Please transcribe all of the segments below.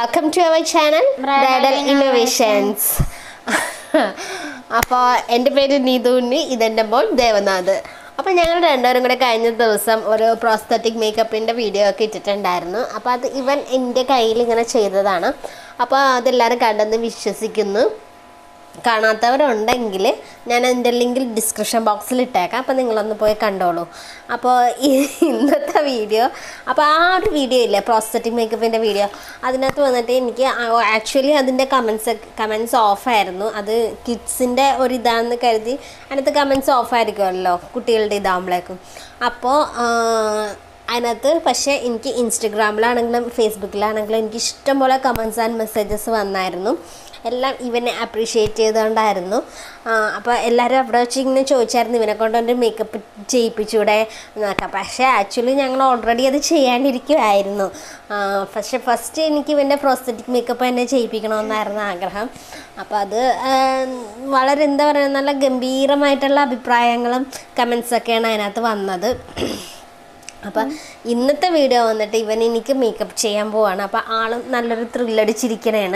Welcome to our channel bridal innovations അപ്പോൾ എൻ്റെ പേര് നീതുണ്ണി ഇതെൻ്റെ മോൾ ദേവനാഥ് അപ്പോൾ ഞങ്ങൾ രണ്ടുപേരും കൂടെ കഴിഞ്ഞ ദിവസം ഒരു പ്രോസ്തറ്റിക് മേക്കപ്പിൻ്റെ വീഡിയോ ഒക്കെ ഇട്ടിട്ടുണ്ടായിരുന്നു അപ്പോൾ അത് ഇവൻ എൻ്റെ കയ്യിൽ ഇങ്ങനെ ചെയ്തതാണ് അപ്പോൾ അതെല്ലാവരും കണ്ടെന്ന് വിശ്വസിക്കുന്നു കാണാത്തവരുണ്ടെങ്കിൽ ഞാൻ എൻ്റെ ലിങ്ക് ഡിസ്ക്രിപ്ഷൻ ബോക്സിൽ ഇട്ടേക്കാം അപ്പോൾ നിങ്ങളൊന്ന് പോയി കണ്ടോളൂ അപ്പോൾ ഈ- ഇന്നത്തെ വീഡിയോ അപ്പോൾ ആ ഒരു വീഡിയോ ഇല്ലേ പ്രോസ്തറ്റിക് മേക്കപ്പിൻ്റെ വീഡിയോ അതിനകത്ത് വന്നിട്ട് എനിക്ക് ആക്ച്വലി അതിൻ്റെ കമൻസ് കമൻസ് ഓഫായിരുന്നു അത് കിഡ്സിൻ്റെ ഒരു ഇതാണെന്ന് കരുതി അതിനകത്ത് കമൻസ് ഓഫായിരിക്കുമല്ലോ കുട്ടികളുടെ ഇതാകുമ്പോഴേക്കും അപ്പോൾ അതിനകത്ത് പക്ഷേ എനിക്ക് ഇൻസ്റ്റഗ്രാമിലാണെങ്കിലും ഫേസ്ബുക്കിലാണെങ്കിലും എനിക്ക് ഇഷ്ടംപോലെ കമൻസ് ആൻഡ് മെസ്സേജസ് വന്നായിരുന്നു എല്ലാം ഇവനെ അപ്രീഷിയേറ്റ് ചെയ്തുകൊണ്ടായിരുന്നു അപ്പോൾ എല്ലാവരും അവിടെ വെച്ച് ഇങ്ങനെ ചോദിച്ചായിരുന്നു ഇവനെ കൊണ്ട് എൻ്റെ മേക്കപ്പ് ചെയ്യിപ്പിച്ചൂടെ എന്നൊക്കെ പക്ഷേ ആക്ച്വലി ഞങ്ങൾ ഓൾറെഡി അത് ചെയ്യാനിരിക്കുമായിരുന്നു ആ, പക്ഷേ ഫസ്റ്റ് എനിക്ക് ഇവൻ്റെ പ്രോസ്തറ്റിക് മേക്കപ്പ് തന്നെ ചെയ്യിപ്പിക്കണമെന്നായിരുന്നു ആഗ്രഹം അപ്പോൾ അത് ആ, വളരെ എന്താ പറയുക നല്ല ഗംഭീരമായിട്ടുള്ള അഭിപ്രായങ്ങളും കമൻസൊക്കെയാണ് അതിനകത്ത് വന്നത് അപ്പം ഇന്നത്തെ വീഡിയോ വന്നിട്ട് ഇവൻ എനിക്ക് മേക്കപ്പ് ചെയ്യാൻ പോവാണ് അപ്പം ആളും നല്ലൊരു ത്രില്ലടിച്ചിരിക്കണേണ്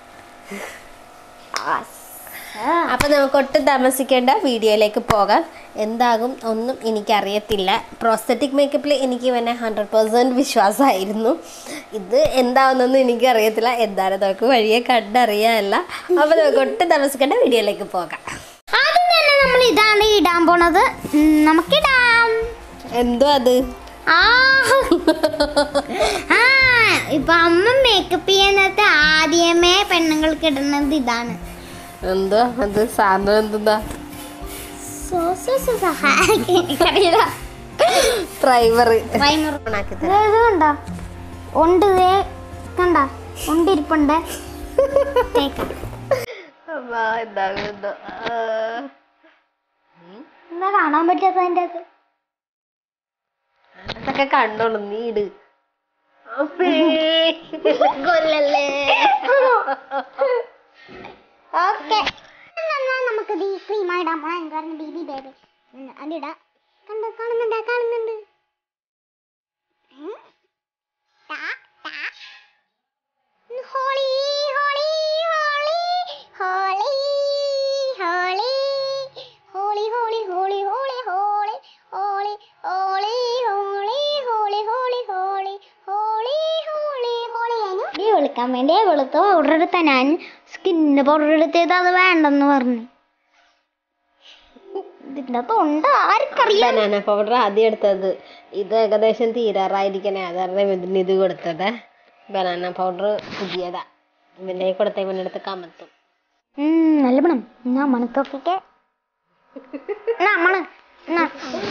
അപ്പം നമുക്ക് ഒട്ടും താമസിക്കേണ്ട വീഡിയോയിലേക്ക് പോകാം എന്താകും ഒന്നും എനിക്കറിയത്തില്ല പ്രോസ്തറ്റിക് മേക്കപ്പിൽ എനിക്ക് ഇവനെ ഹൺഡ്രഡ് പേഴ്സൻറ്റ് വിശ്വാസമായിരുന്നു ഇത് എന്താവുന്നൊന്നും എനിക്കറിയത്തില്ല എന്തായാലും നമുക്ക് വഴിയെ കണ്ടറിയാമല്ല അപ്പം നമുക്ക് ഒട്ടും താമസിക്കേണ്ട വീഡിയോയിലേക്ക് പോകാം ആദ്യം തന്നെ നമ്മൾ ഇതാണ് ഇടാൻ പോണത് ഉം, നമുക്കിടാം എന്തോ അത് ആ ആ ഇപ്പൊ അമ്മ മേക്കപ്പ് ചെയ്യുന്നത് ആദ്യമേ പെണ്ണുങ്ങൾക്ക് ഇടുന്നത് ഇതാണ് എന്തോ അത് സാധനം എന്തെന്താ സോ സോ സോ സഹായിക്ക് എനിക്കറിയില്ല പ്രൈമർ പ്രൈമർ ഓണാക്കി ഇത് ഇത് കണ്ട ഉണ്ട് ദേ കണ്ട ഉണ്ടിരിപ്പുണ്ട് തേക്കാം. എന്താ കാണാൻ പറ്റാത്ത അതിൻ്റെ അകത്ത് അതൊക്കെ കണ്ടോളൂ നീ ഇട് കൊല്ലല്ലേ ഓക്കെ നമുക്ക് ഈ ക്രീം ഇടാൻ പോണ കാരണം ബേബി ബേബി അതിടാ കണ്ടോ കാണുന്നുണ്ട് കാണുന്നുണ്ട് ഉം. ടാ, ടാ. ഹോളി ഹോളി ഹോളി ഹോളി ഹോളി ഹോളി ഹോളി ഹോളി ഹോളി ഹോളി ഹോളി ഹോളി ഹോളി ഹോളി ഹോളി ഹോളി ഹോളി ഹോളി ഹോളി മുടി വെളുക്കാൻ വേണ്ടി വെളുത്ത പൗഡർ എടുത്ത ഞാൻ സ്കിന്നിന് പൗഡർ എടുത്തത് അത് വേണ്ടെന്ന് പറഞ്ഞു ഇതിൻ്റെ തൊണ്ട ആർക്കറിയാം ബനാന പൗഡർ ആദ്യം എടുത്തത് ഇത് ഏകദേശം തീരാറായിരിക്കണേ അതാണ് ഇതിന് ഇത് കൊടുത്തത് ബനാന പൗഡർ പുതിയതാ ഇവന്റെ കയ്യിൽ കൊടുത്ത ഇവന്റെ അടുത്ത് കമത്തും ഉം, നല്ല മണം എന്നാ മണത്തൊക്കെ എന്നാ മണ് എന്നാ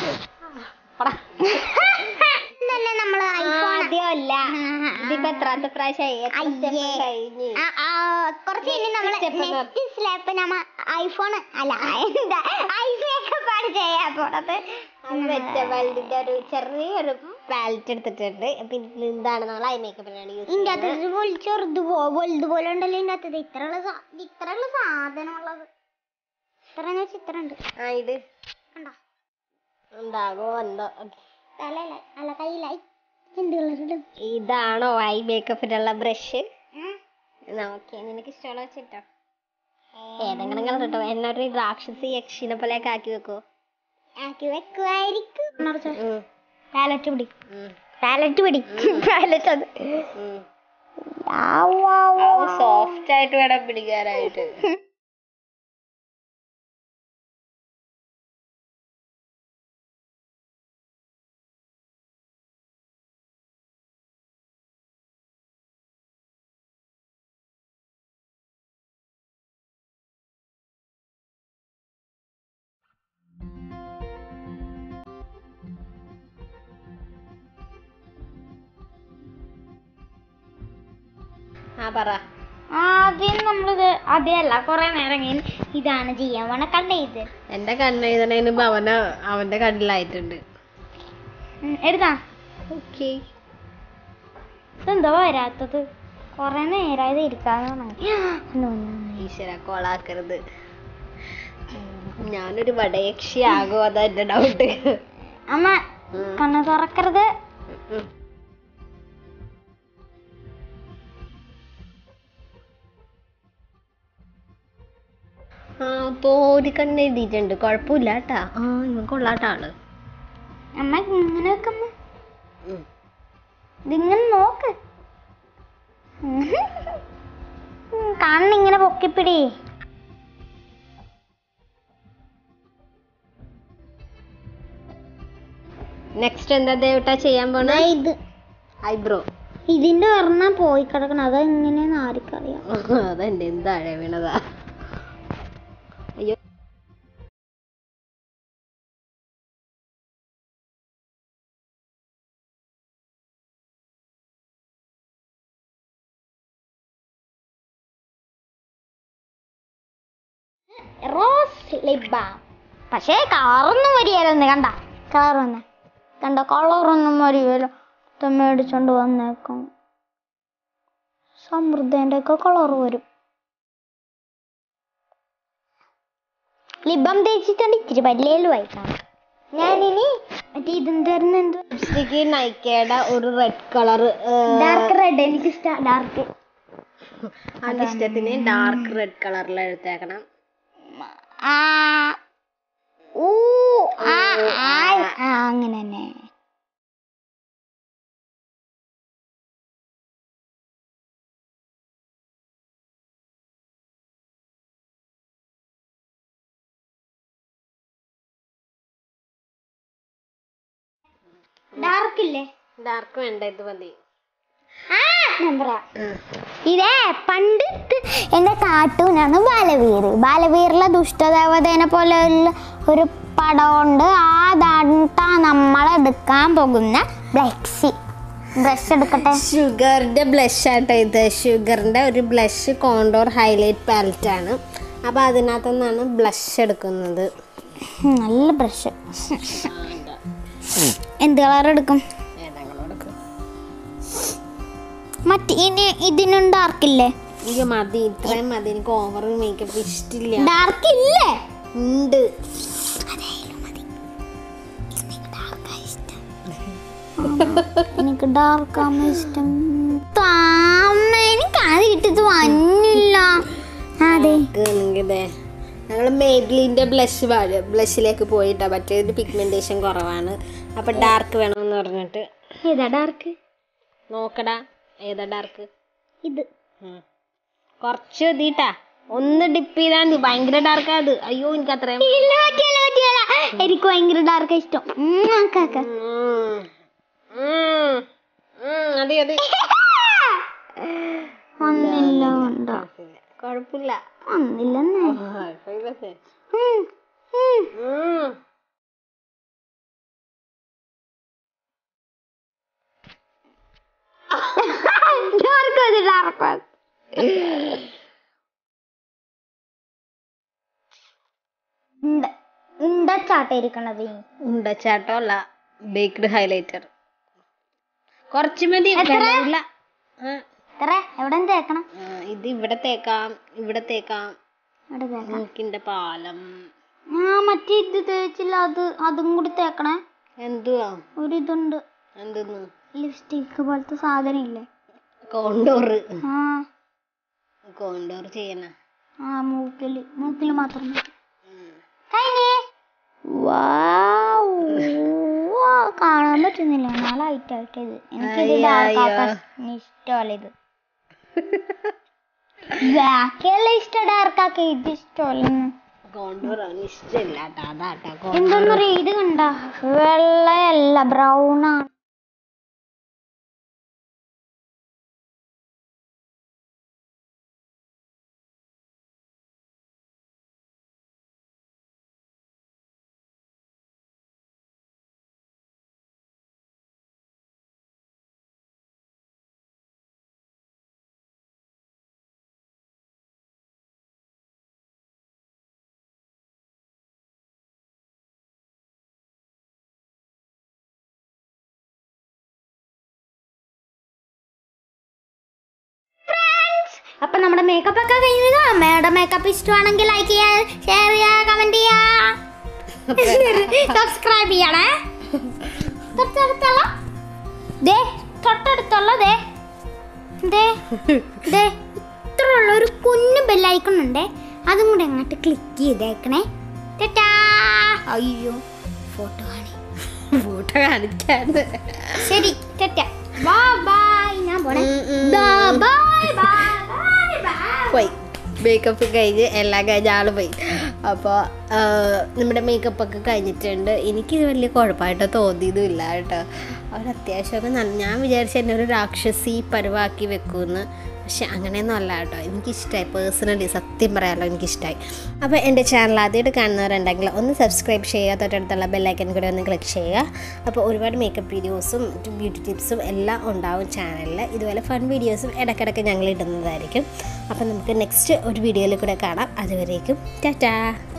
തന്നെ നമ്മള് ആദ്യമല്ല ഇതിപ്പോ എത്രാമത്തെ പ്രാവശ്യമായി കുറച്ച് കഴിഞ്ഞ് നമ്മള് നെക്സ്റ്റ് സ്ലാപ്പ് നമ്മ ഐഫോൺ അല്ല എന്താ ഐഫോൺ ചെയ്യാൻ പോണത് വെച്ച വെൽഡിന്റെ ഒരു ചെറിയൊരു പാലറ്റ് എടുത്തിട്ടുണ്ട് പിന്നെ എന്താണ് നമ്മൾ ഐ മേക്കപ്പിനാണ് യൂസ് ഇതിന്റെ അകത്ത് പോലെ ചെറുത് പോ വലുത് പോലെ ഉണ്ടല്ലോ ഇതിന്റെ അകത്ത് ഇത്രയുള്ള സാ- ഇത്രയുള്ള സാധനമുള്ളത് ഇത്ര വെച്ച് ഇത്ര ഉണ്ട് ആ ഇത് കണ്ടോ എന്താകോ എന്തോ തലയില അല്ല കയ്യിലായി എന്ത് കളറിടും ഇതാണോ ഐ മേക്കപ്പിനുള്ള ബ്രഷ് നോക്കിയേ നിനക്ക് ഇഷ്ടമുള്ള വെച്ചിട്ടോ ഏതെങ്കിലും കളർ കേട്ടോ എന്നൊരു രാക്ഷസി യക്ഷിനെ പോലെയൊക്കെ ആക്കി വെക്കോ ആക്കി വെക്കുമായിരിക്കും ഉം, പാലറ്റ് പിടി ഉം, പാലറ്റ് പിടി പാലറ്റ് അത് ഉം. ആവൂ, ആവൂ. സോഫ്റ്റ് ആയിട്ട് വേണം പിടിക്കാനായിട്ട് ആ പറ ആദ്യം നമ്മളിത് അതല്ല കുറെ നേരം കഴിഞ്ഞ് ഇതാണ് ചെയ്യാൻ പോണ കണ്ട ഇത് എന്റെ കണ്ണെഴുതണേന് അവന അവന്റെ കണ്ണിലായിട്ടുണ്ട് ഉം, എടുത്താ ഓക്കെ ഇതെന്താ വരാത്തത് കുറെ നേരമായത് ഇരിക്കാന്ന് പറഞ്ഞു ഈശ്വര കോളാക്കരുത് ഞാനൊരു വടയക്ഷിയാകോ അതാ എന്റെ ഡൗട്ട് അമ്മ കണ്ണ് തുറക്കരുത് ആ പോരി കണ്ണ് എഴുതിയിട്ടുണ്ട് കുഴപ്പമില്ല കേട്ടാ ആ ഇവൻ കൊള്ളാട്ട ആള് അമ്മ ഇങ്ങനെ വെക്കമ്മ ഉം. ഇതിങ്ങനെ നോക്ക് കണ്ണിങ്ങനെ പൊക്കിപ്പിടി നെക്സ്റ്റ് എന്താ ദേവട്ടാ ചെയ്യാൻ പോണ ഇത് ഐബ്രോ ഇതിന്റെ ഒരെണ്ണം പോയി കിടക്കണം അത് എങ്ങനെയാന്ന് ആർക്കറിയാം അതെന്റെ എന്താഴെ വീണതാ അയ്യോ റോസ് ലിപ് ബാം പക്ഷേ കളറൊന്നും വരികയല്ലെന്ന് കണ്ട കളർ വന്ന് കണ്ട കളറൊന്നും വരികയല്ലോ ഇത് മേടിച്ചോണ്ട് വന്നേക്കും സമൃദ്ധേന്റെ ഒക്കെ കളർ വരും ലിബം തേച്ചിട്ടുണ്ട് ഇച്ചിരി വലിയ വായിക്കാം ഞാനിനി മറ്റേ ഇതെന്തായിരുന്നു എന്ത് ലിപ്സ്റ്റിക്ക് നൈക്കയുടെ ഒരു റെഡ് കളർ ഡാർക്ക് റെഡ് എനിക്ക് ഇഷ്ടം ഡാർക്ക് അതിന്റെ ഇഷ്ടത്തിന് ഡാർക്ക് റെഡ് കളറിൽ എടുത്തേക്കണം ആ ഊ ആ ആ ആ, അങ്ങനെ തന്നെ ഡാർക്ക് ഇല്ലേ ഡാർക്ക് വേണ്ട ഇത് മതി ആ നമ്പറ ഇതേ പണ്ട് എന്റെ കാർട്ടൂനാണ് ബാലവീർ ബാലവീറിലെ ദുഷ്ടദേവതേനെ പോലെയുള്ള ഒരു പടമുണ്ട് ആ ദാട്ട നമ്മളെടുക്കാൻ പോകുന്ന ബ്ലക്സി ബ്രഷ് എടുക്കട്ടെ ഷുഗറിന്റെ ബ്ലഷ് ആട്ടോ ഇത് ഷുഗറിന്റെ ഒരു ബ്ലഷ് കോണ്ടോർ ഹൈലൈറ്റ് പാലറ്റ് ആണ് അപ്പൊ അതിനകത്തു നിന്നാണ് ബ്ലഷ് എടുക്കുന്നത് ഉം, നല്ല ബ്രഷ് എന്ത് കളർ എടുക്കും ഏതെങ്കിലും എടുക്കും മറ്റേ ഇനി ഇതിനും ഡാർക്ക് ഇല്ലേ എനിക്ക് മതി ഇത്രയും മതി എനിക്ക് ഓവർ മേക്കപ്പ് ഇഷ്ടമില്ല ഡാർക്ക് ഇല്ലേ ഉണ്ട് എനിക്ക് ഡാർക്ക് ഇഷ്ടം താമ എനിക്ക് അത് കിട്ടിയത് വന്നില്ല അതെ ഇതേ ഞങ്ങൾ മേബ്ലിൻ്റെ ബ്ലഷ് ബ്ലഷിലേക്ക് പോയിട്ടാ മറ്റേത് പിഗ്മെന്റേഷൻ കുറവാണ് അപ്പൊ ഡാർക്ക് വേണമെന്ന് പറഞ്ഞിട്ട് ഏതാ ഡാർക്ക് നോക്കടാ ഏതാ ഡാർക്ക് ഇത് കുറച്ച് മതിട്ടാ ഒന്ന് ഡിപ്പ് ചെയ്താൽ മതി ഭയങ്കര ഡാർക്കാ അത് അയ്യോ എനിക്ക് അത്രയും ഇല്ല, പറ്റില്ല, പറ്റില്ല. എനിക്ക് ഭയങ്കര ഡാർക്ക് ഇഷ്ടം ഉം, ആക്ക്, ആക്ക്. ഉം. ഉം. ഉം, അതെ അതെ ഒന്നില്ല ഉണ്ടോ കുഴപ്പമില്ല ഒന്നില്ലെന്നേ കുഴപ്പമില്ല ഉം, ഉം. ഉം. ഡാർക്ക് അത് ഡാർക്ക് അത്. ഉണ്ട ഉണ്ടച്ചാട്ട ഇരിക്കണത് ഉണ്ടച്ചാട്ടമല്ല ബേക്ക്ഡ് ഹൈലൈറ്റർ കുറച്ച് മതി വിലയില്ല. ആ, എത്ര എവിടെ തേക്കണം ആ, ഇത് ഇവിടെ തേക്കാം ഇവിടെ തേക്കാം ഇവിടെ തേക്കണം മൂക്കിന്റെ പാലം ആ മറ്റേ ഇത് തേച്ചില്ല അത് അതും കൂടി തേക്കണേ എന്തുവാ ഒരു ഇതുണ്ട് എന്തെന്ന് ലിപ്സ്റ്റിക്ക് പോലത്തെ സാധനം ഇല്ലേ കോണ്ടോർ ആ കോണ്ടോർ ചെയ്യണ ആ മൂക്കില് മൂക്കില് മാത്രം മതി. കഴിഞ്ഞേ വൗ. വാ, കാണാൻ പറ്റുന്നില്ല നാളെ ഹൈറ്റ് ആയിട്ട് ഇത് എനിക്കിത് അയ്യോ, dark അയ്യോ. ആക്കാൻ ഇഷ്ടമല്ല ഇത് ബാക്കിയെല്ലാം ഇഷ്ടം ഡാർക്കാക്കി ഇത് ഇഷ്ടമല്ല കോണ്ടോർ അവന് ഇഷ്ടമില്ല കേട്ടോ അതാട്ടോ കോണ്ടോർ എന്തെന്നറിയ ഇത് കണ്ട വെള്ളയല്ല ബ്രൗൺ ആണ് അപ്പൊ നമ്മുടെ മേക്കപ്പ് ഒക്കെ കഴിഞ്ഞത് അമ്മയുടെ മേക്കപ്പ് ഇഷ്ടമാണെങ്കിൽ ലൈക്ക് ചെയ്യാ ഷെയർ ചെയ്യാ കമന്റ് ചെയ്യാ സബ്സ്ക്രൈബ് ചെയ്യണേ തൊട്ടടുത്തുള്ള ദേ തൊട്ടടുത്തുള്ള ദേ ദേ ദേ ഇത്രയുള്ള ഒരു കുഞ്ഞു ബെല്ലൈക്കൺ ഉണ്ട് അതും കൂടെ അങ്ങോട്ട് ക്ലിക്ക് ചെയ്തേക്കണേ ടാറ്റാ അയ്യോ ഫോട്ടോ കാണി ഫോട്ടോ കാണിക്കാന്ന് ശരി ടാറ്റാ ബൈ ബൈ ഞാൻ പോണേ ഉം, ഉം. ബൈ ബൈ ബൈ ബൈ പോയി മേക്കപ്പ് കഴിഞ്ഞ് എല്ലാം കഴിഞ്ഞ് ആൾ പോയി അപ്പോൾ നമ്മുടെ മേക്കപ്പ് ഒക്കെ കഴിഞ്ഞിട്ടുണ്ട് എനിക്കിത് വലിയ കുഴപ്പമായിട്ട് തോന്നിയതും ഇല്ല കേട്ടോ അവർ അത്യാവശ്യമൊക്കെ നല്ല ഞാൻ വിചാരിച്ച എന്നെ ഒരു രാക്ഷസി പരുവാക്കി വെക്കുമെന്ന് പക്ഷെ അങ്ങനെയൊന്നും അല്ല കേട്ടോ എനിക്കിഷ്ടമായി പേഴ്സണലി സത്യം പറയാമല്ലോ എനിക്കിഷ്ടമായി അപ്പോൾ എൻ്റെ ചാനൽ ആദ്യമായിട്ട് കാണുന്നവരുണ്ടെങ്കിൽ ഒന്ന് സബ്സ്ക്രൈബ് ചെയ്യുക തൊട്ടടുത്തുള്ള ബെല്ലൈക്കൻ കൂടെ ഒന്ന് ക്ലിക്ക് ചെയ്യുക അപ്പോൾ ഒരുപാട് മേക്കപ്പ് വീഡിയോസും ബ്യൂട്ടി ടിപ്സും എല്ലാം ഉണ്ടാവും ചാനലിൽ ഇതുപോലെ ഫൺ വീഡിയോസും ഇടയ്ക്കിടയ്ക്ക് ഞങ്ങൾ ഇടുന്നതായിരിക്കും അപ്പോൾ നമുക്ക് നെക്സ്റ്റ് ഒരു വീഡിയോയിൽ കൂടെ കാണാം അതുവരേക്കും ടാറ്റാ